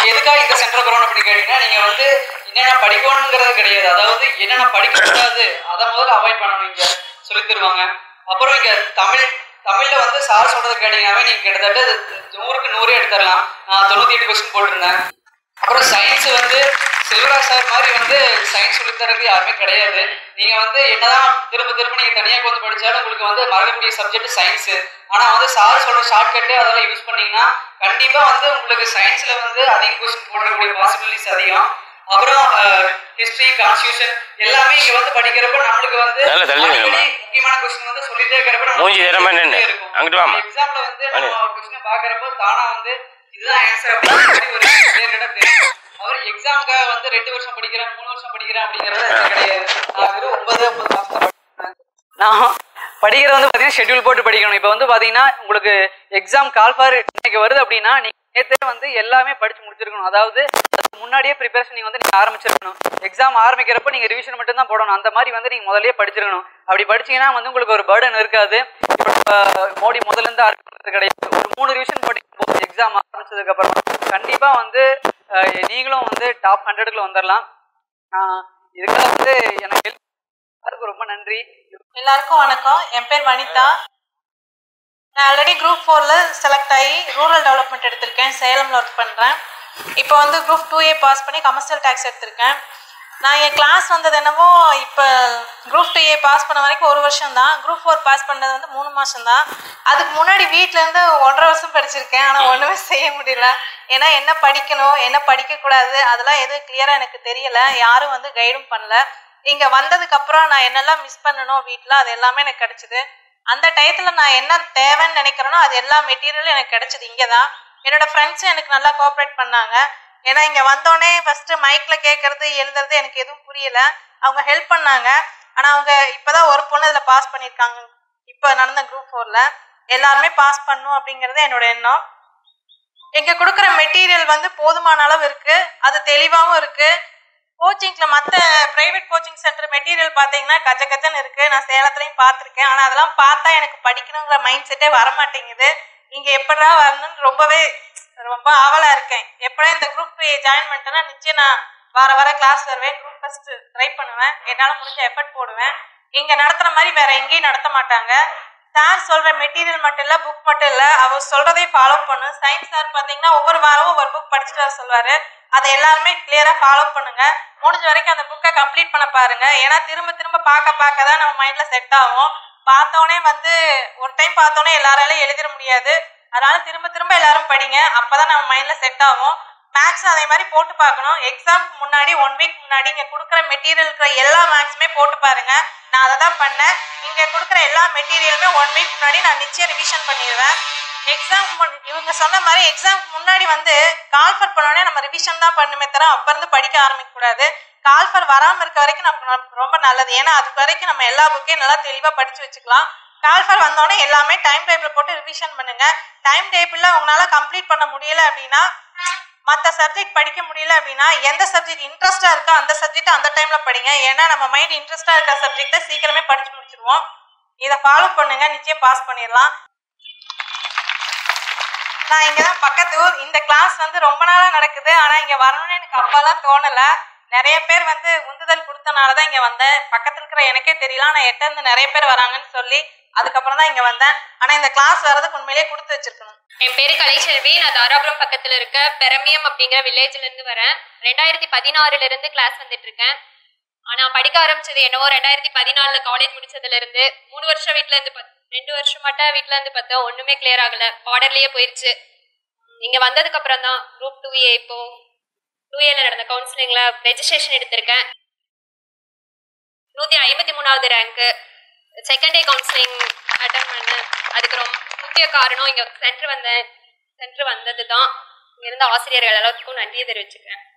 எதுக்காக இந்த சென்டர் போறோம் அப்படின்னு கேட்டீங்கன்னா நீங்க வந்து என்னென்ன படிக்கணுங்கிறது கிடையாது அதாவது என்னென்ன படிக்க கூடாது அதை முதல்ல அவாய்ட் பண்ணணும் இங்க சொல்லி தருவாங்க அப்புறம் இங்க தமிழ் தமிழ்ல வந்து சார் சொல்றது கேட்டீங்கன்னாவே நீங்க கிட்டத்தட்ட நூறுக்கு நூறே எடுத்துடலாம் நான் தொண்ணூத்தி எட்டு கொஸ்டின் போட்டிருந்தேன் அப்புறம் சயின்ஸ் வந்து செல்வராஜ் சார் மாதிரி வந்து சயின்ஸ் சொல்லித்தரது யாருமே கிடையாது நீங்க வந்து என்னதான் திரும்ப திரும்ப நீங்க தனியாக வந்து படிச்சாலும் உங்களுக்கு வந்து மறக்கக்கூடிய சப்ஜெக்ட் சயின்ஸ் ஆனா வந்து சார் சொல்ற ஷார்ட்கட்டு அதெல்லாம் யூஸ் பண்ணீங்கன்னா கண்டிப்பா வந்து உங்களுக்கு சயின்ஸ்ல வந்து அதிக கொஸ்டின் போடக்கூடிய பாசிபிலிட்டிஸ் அதிகம் அப்புறம் ஹிஸ்டரி கான்ஸ்டியூஷன் எல்லாமே இங்க வந்து படிக்கிறப்ப நம்மளுக்கு வந்து நல்லா தள்ளி அடிக்கடி நில்லுமா. முக்கியமான கொஸ்டின் வந்து சொல்லிட்டே இருக்கிறப்ப நம்ம மூஞ்சி திறமை நின்னு. இருக்கும் அங்கிட்டு வாம்மா. எக்ஸாம்ல வந்து வாணி. நம்ம கொஸ்டினை பாக்குறப்போ தானா வந்து இதுதான் ஆன்சர் அப்படின்னு சொல்லி ஒரு clear-cut ஆ தெரியும் அவர் எக்ஸாமுக்காக வந்து ரெண்டு வருஷம் படிக்கிறேன் மூணு வருஷம் படிக்கிறேன் அப்படிங்கறது எனக்கு கிடையாது நான் வெறும் ஒன்பது ஒன்பது மாசம் தான் படிக்கிறேன் நான் படிக்கிறது வந்து பார்த்தீங்கன்னா ஷெட்யூல் போட்டு படிக்கணும் இப்போ வந்து பார்த்தீங்கன்னா உங்களுக்கு எக்ஸாம் கால்ஃபார் இன்னைக்கு வருது அப்படின்னா நீங்கள் நேற்றே வந்து எல்லாமே படிச்சு முடிச்சிருக்கணும் அதாவது அதுக்கு முன்னாடியே ப்ரிப்பரேஷன் நீங்கள் வந்து நீங்கள் ஆரம்பிச்சிருக்கணும் எக்ஸாம் ஆரம்பிக்கிறப்ப நீங்கள் ரிவிஷன் மட்டும் தான் போடணும் அந்த மாதிரி வந்து நீங்கள் முதல்லயே படிச்சிருக்கணும் அப்படி படிச்சீங்கன்னா வந்து உங்களுக்கு ஒரு பேர்டன் இருக்காது இப்போ நம்ம மோடி முதல்ல இருந்து ஆரம்பிக்கிறது கிடையாது ஒரு மூணு ரிவிஷன் படிக்கும் போது எக்ஸாம் ஆரம்பிச்சதுக்கு அப்புறமா கண்டிப்பா வந்து அஹ், நீங்களும் வந்து டாப் ஹண்ட்ரடுக்குள்ள வந்துடலாம் ஆஹ், இதுக்கெல்லாம் வந்து எனக்கு help பண்ணதுக்கு ரொம்ப நன்றி எல்லாருக்கும் வணக்கம் என் பேர் வனிதா நான் ஆல்ரெடி குரூப் ஃபோரில் செலக்ட் ஆகி ரூரல் டெவலப்மெண்ட் எடுத்திருக்கேன் சேலமில் ஒர்க் பண்ணுறேன் இப்போ வந்து குரூப் டூ ஏ பாஸ் பண்ணி கமர்ஷியல் டேக்ஸ் எடுத்திருக்கேன் நான் என் கிளாஸ் வந்தது என்னமோ இப்போ குரூப் டூ ஏ பாஸ் பண்ண வரைக்கும் ஒரு வருஷம் தான் குரூப் ஃபோர் பாஸ் பண்ணது வந்து மூணு மாதம் தான் அதுக்கு முன்னாடி வீட்டிலேருந்து ஒன்றரை வருஷம் படிச்சிருக்கேன் ஆனால் ஒன்றுமே செய்ய முடியல ஏன்னா என்ன படிக்கணும் என்ன படிக்கக்கூடாது அதெல்லாம் எதுவும் கிளியராக எனக்கு தெரியல யாரும் வந்து கைடும் பண்ணல இங்கே வந்ததுக்கப்புறம் நான் என்னெல்லாம் மிஸ் பண்ணணும் வீட்டில் அது எல்லாமே எனக்கு கிடச்சிது அந்த டயத்தில் நான் என்ன தேவைன்னு நினைக்கிறேனோ அது எல்லா மெட்டீரியலும் எனக்கு கிடைச்சது இங்கே தான் என்னோட ஃப்ரெண்ட்ஸும் எனக்கு நல்லா கோஆப்ரேட் பண்ணாங்க ஏன்னா இங்கே வந்தோடனே ஃபஸ்ட்டு மைக்கில் கேட்குறது எழுதுறது எனக்கு எதுவும் புரியல அவங்க ஹெல்ப் பண்ணாங்க ஆனால் அவங்க இப்போ தான் ஒரு பொண்ணு இதில் பாஸ் பண்ணியிருக்காங்க இப்போ நடந்த குரூப் ஃபோரில் எல்லாருமே பாஸ் பண்ணும் அப்படிங்கிறது என்னோட எண்ணம் இங்கே கொடுக்குற மெட்டீரியல் வந்து போதுமான அளவு இருக்குது அது தெளிவாகவும் இருக்குது கோச்சிங்கில் மற்ற ப்ரைவேட் கோச்சிங் சென்டர் மெட்டீரியல் பார்த்தீங்கன்னா கச்ச கச்சன்னு இருக்குது நான் சேலத்துலையும் பார்த்துருக்கேன் ஆனால் அதெல்லாம் பார்த்தா எனக்கு படிக்கணுங்கிற மைண்ட் செட்டே வர மாட்டேங்குது இங்கே எப்படா வரணும்னு ரொம்பவே ரொம்ப ஆவலாக இருக்கேன் எப்படா இந்த குரூப் டூ ஜாயின் பண்ணிட்டேன்னா நிச்சயம் நான் வார வார கிளாஸ் வருவேன் குரூப் ஃபஸ்ட்டு ட்ரை பண்ணுவேன் என்னால் முடிஞ்ச எஃபர்ட் போடுவேன் இங்கே நடத்துகிற மாதிரி வேற எங்கேயும் நடத்த மாட்டாங்க சார் சொல்ற மெட்டீரியல் மட்டும் இல்ல புக் மட்டும் இல்ல அவர் சொல்றதை ஃபாலோ பண்ணும் சயின்ஸ் சார் பாத்தீங்கன்னா ஒவ்வொரு வாரமும் ஒவ்வொரு புக் படிச்சுட்டு வர சொல்லுவாரு அதை எல்லாருமே கிளியரா ஃபாலோ பண்ணுங்க முடிஞ்ச வரைக்கும் அந்த புக்கை கம்ப்ளீட் பண்ண பாருங்க ஏன்னா திரும்ப திரும்ப பார்க்க பார்க்க தான் நம்ம மைண்ட்ல செட் ஆகும் பார்த்தோன்னே வந்து ஒரு டைம் பார்த்தோன்னே எல்லாராலையும் எழுதிட முடியாது அதனால திரும்ப திரும்ப எல்லாரும் படிங்க அப்பதான் நம்ம மைண்ட்ல செட் ஆகும் மேக்ஸ் அதே மாதிரி போட்டு பார்க்கணும் எக்ஸாம்க்கு முன்னாடி ஒன் வீக் முன்னாடி இங்க கொடுக்குற மெட்டீரியல் இருக்கிற எல்லா மேக்ஸுமே போட்டு பாருங்க நான் அதை தான் பண்ணேன் இங்க கொடுக்குற எல்லா மெட்டீரியலுமே ஒன் வீக் முன்னாடி நான் நிச்சயம் ரிவிஷன் பண்ணிடுவேன் எக்ஸாம் இவங்க சொன்ன மாதிரி எக்ஸாம்க்கு முன்னாடி வந்து கால்ஃபர் பண்ணோடனே நம்ம ரிவிஷன் தான் பண்ணுமே தர அப்ப இருந்து படிக்க ஆரம்பிக்க கூடாது கால்ஃபர் வராம இருக்க வரைக்கும் நமக்கு ரொம்ப- ரொம்ப நல்லது ஏன்னா அது வரைக்கும் நம்ம எல்லா புக்கையும் நல்லா தெளிவா படிச்சு வச்சுக்கலாம் கால்ஃபர் வந்தோடனே எல்லாமே டைம் டேபிள் போட்டு ரிவிஷன் பண்ணுங்க டைம் டேபிள்ல உங்களால கம்ப்ளீட் பண்ண முடியல அப்படின்னா மற்ற சப்ஜெக்ட் படிக்க முடியல அப்படின்னா எந்த சப்ஜெக்ட் இன்ட்ரெஸ்டா இருக்கோ அந்த சப்ஜெக்ட் அந்த டைம்ல படிங்க ஏன்னா நம்ம மைண்ட் இன்ட்ரெஸ்டா இருக்க சப்ஜெக்டை சீக்கிரமே படிச்சு முடிச்சிருவோம் இதை ஃபாலோ பண்ணுங்க நிச்சயம் பாஸ் பண்ணிடலாம் நான் இங்க தான் பக்கத்து ஊர் இந்த கிளாஸ் வந்து ரொம்ப நாளா நடக்குது ஆனா இங்க வரணும்னு எனக்கு அப்பெல்லாம் தோணல நிறைய பேர் வந்து உந்துதல் கொடுத்தனால தான் இங்க வந்தேன் பக்கத்துல இருக்கிற எனக்கே தெரியல ஆனா எட்ட இருந்து நிறைய பேர் வராங்கன்னு சொல்லி அதுக்கப்புறம் தான் இங்க வந்தேன் ஆனா இந்த கிளாஸ் வர்றதுக்கு உண்மையிலேயே கொடுத்து வச்சிருக்கணும் என் பேரு கலைச்செல்வி நான் தாராபுரம் பக்கத்துல இருக்க பெரமியம் அப்படிங்கிற வில்லேஜ்ல இருந்து வரேன் ரெண்டாயிரத்தி பதினாறுல இருந்து கிளாஸ் வந்துட்டு இருக்கேன் ஆனா படிக்க ஆரம்பிச்சது என்னவோ ரெண்டாயிரத்தி பதினாலுல காலேஜ் முடிச்சதுல இருந்து மூணு வருஷம் வீட்ல இருந்து பத்- ரெண்டு வருஷம் மட்டும் வீட்ல இருந்து பார்த்தோம் ஒண்ணுமே கிளியர் ஆகல பார்டர்லயே போயிருச்சு உம் இங்க வந்ததுக்கு அப்புறம் தான் குரூப் டூ ஏ இப்போ டூ ஏல நடந்த கவுன்சிலிங்ல ரெஜிஸ்ட்ரேஷன் எடுத்திருக்கேன் நூத்தி ஐம்பத்தி மூணாவது ரேங்க்கு செகண்ட் டே கவுன்சிலிங் அட்டன் பண்ணேன் அதுக்கு ரொம்ப முக்கிய காரணம் இங்க சென்டர் வந்தேன் சென்டர் வந்தது தான் இங்க இருந்த ஆசிரியர்கள் எல்லாத்துக்கும் நன்றியை தெரிவிச்சுக்கிறேன்